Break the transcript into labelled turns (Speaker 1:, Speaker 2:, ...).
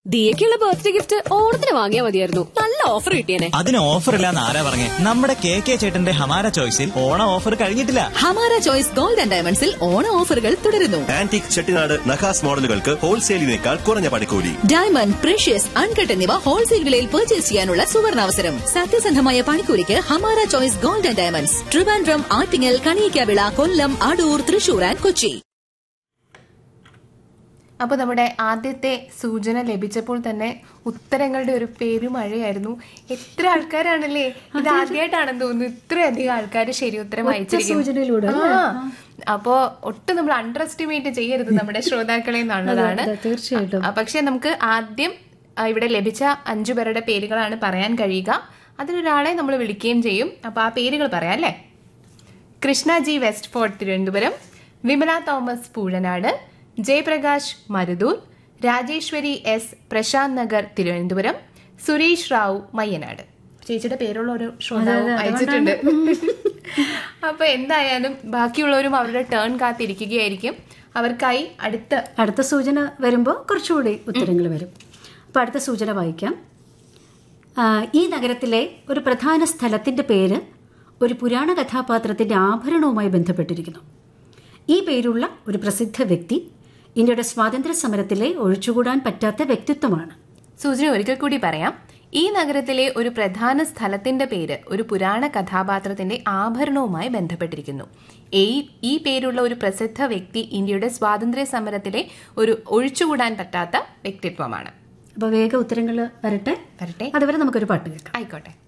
Speaker 1: ദിയക്കുള്ള birthday gift ഓണത്തിന് വാങ്ങിയാൽ മതിയായിരുന്നു നല്ല ഓഫർ കിട്ടിയേനെ
Speaker 2: അതിന് ഓഫർ ഇല്ലാന്ന് ആരാ പറഞ്ഞേ നമ്മുടെ കെ കെ ചേട്ടന്റെ ഹമാര ചോയ്സിൽ ഓണ ഓഫർ കഴിഞ്ഞിട്ടില്ല
Speaker 3: ഹമാര ചോയ്സ് ഗോൾഡ് ആൻഡ് ഡയമണ്ട്സിൽ ഓണ ഓഫറുകൾ തുടരുന്നു
Speaker 4: ആന്റിക് ചെട്ടിനാട് നഖാസ് മോഡലുകൾക്ക് ഹോൾസെയിലിനേക്കാൾ കുറഞ്ഞ പണിക്കൂലി
Speaker 3: ഡയമണ്ട് പ്രഷ്യസ് അൺകട്ട് എന്നിവ ഹോൾസെയിൽ വിലയിൽ പർച്ചേസ് ചെയ്യാനുള്ള സുവർണാവസരം സത്യസന്ധമായ പണിക്കൂലിക്ക് Hamara choice gold and diamonds Trivandrum Attingal Kaniyikkavila Kollam Adoor Thrissur and Kochi
Speaker 5: അപ്പോൾ നമ്മുടെ ആദ്യത്തെ സൂചന ലഭിച്ചപ്പോൾ തന്നെ ഉത്തരങ്ങളുടെ ഒരു പെരുമഴയായിരുന്നു എത്ര ആൾക്കാരാണല്ലേ ഇത് ആദ്യമായിട്ടാണെന്ന് തോന്നുന്നു ഇത്രയധികം ആൾക്കാർ ശരി ഉത്തരം
Speaker 6: സൂചനയിലൂടെ
Speaker 5: അയച്ചിരിക്കുന്നു അപ്പോ ഒട്ടും നമ്മൾ അണ്ടർ എസ്റ്റിമേറ്റ് ചെയ്യരുത് നമ്മുടെ ശ്രോതാക്കളെ എന്നുള്ളതാണ്
Speaker 6: അതെ, തീർച്ചയായിട്ടും.
Speaker 5: ആ, പക്ഷെ നമുക്ക് ആദ്യം ആ, ഇവിടെ ലഭിച്ച അഞ്ചു പേരുടെ പേരുകളാണ് പറയാൻ കഴിയുക അതിലൊരാളെ നമ്മൾ വിളിക്കുകയും ചെയ്യും അപ്പൊ ആ പേരുകൾ പറയാം അല്ലേ Krishna G West Fort Thiruvananthapuram Vimala Thomas Poozhanad Jayaprakash Marudur Rajeshwari S Prashanth Nagar Thiruvananthapuram Suresh Rao Mayyanad ചേച്ചിയുടെ പേരുള്ള ഒരു ശ്രോതാവ് അയച്ചിട്ടുണ്ട് അപ്പൊ എന്തായാലും ബാക്കിയുള്ളവരും അവരുടെ ടേൺ കാത്തിരിക്കുകയായിരിക്കും അവർക്കായി അടുത്ത
Speaker 6: അടുത്ത സൂചന വരുമ്പോൾ കുറച്ചുകൂടി ഉത്തരങ്ങൾ വരും അപ്പോൾ അടുത്ത സൂചന വായിക്കാം ആ, ഈ നഗരത്തിലെ ഒരു പ്രധാന സ്ഥലത്തിൻ്റെ പേര് ഒരു പുരാണ കഥാപാത്രത്തിൻ്റെ ആഭരണവുമായി ബന്ധപ്പെട്ടിരിക്കുന്നു ഈ പേരുള്ള ഒരു പ്രസിദ്ധ വ്യക്തി ഇന്ത്യയുടെ സ്വാതന്ത്ര്യ സമരത്തിലെ ഒഴിച്ചുകൂടാൻ പറ്റാത്ത വ്യക്തിത്വമാണ്
Speaker 5: സൂചന ഒരിക്കൽ കൂടി പറയാം ഈ നഗരത്തിലെ ഒരു പ്രധാന സ്ഥലത്തിന്റെ പേര് ഒരു പുരാണ കഥാപാത്രത്തിന്റെ ആഭരണവുമായി ബന്ധപ്പെട്ടിരിക്കുന്നു ഈ ഈ പേരുള്ള ഒരു പ്രസിദ്ധ വ്യക്തി ഇന്ത്യയുടെ സ്വാതന്ത്ര്യ സമരത്തിലെ ഒരു ഒഴിച്ചുകൂടാൻ പറ്റാത്ത വ്യക്തിത്വമാണ്
Speaker 6: അപ്പോൾ വേഗ ഉത്തരങ്ങൾ വരട്ടെ
Speaker 5: വരട്ടെ
Speaker 6: അതുവരെ നമുക്കൊരു പാട്ട് കേൾക്കാം
Speaker 5: ആയിക്കോട്ടെ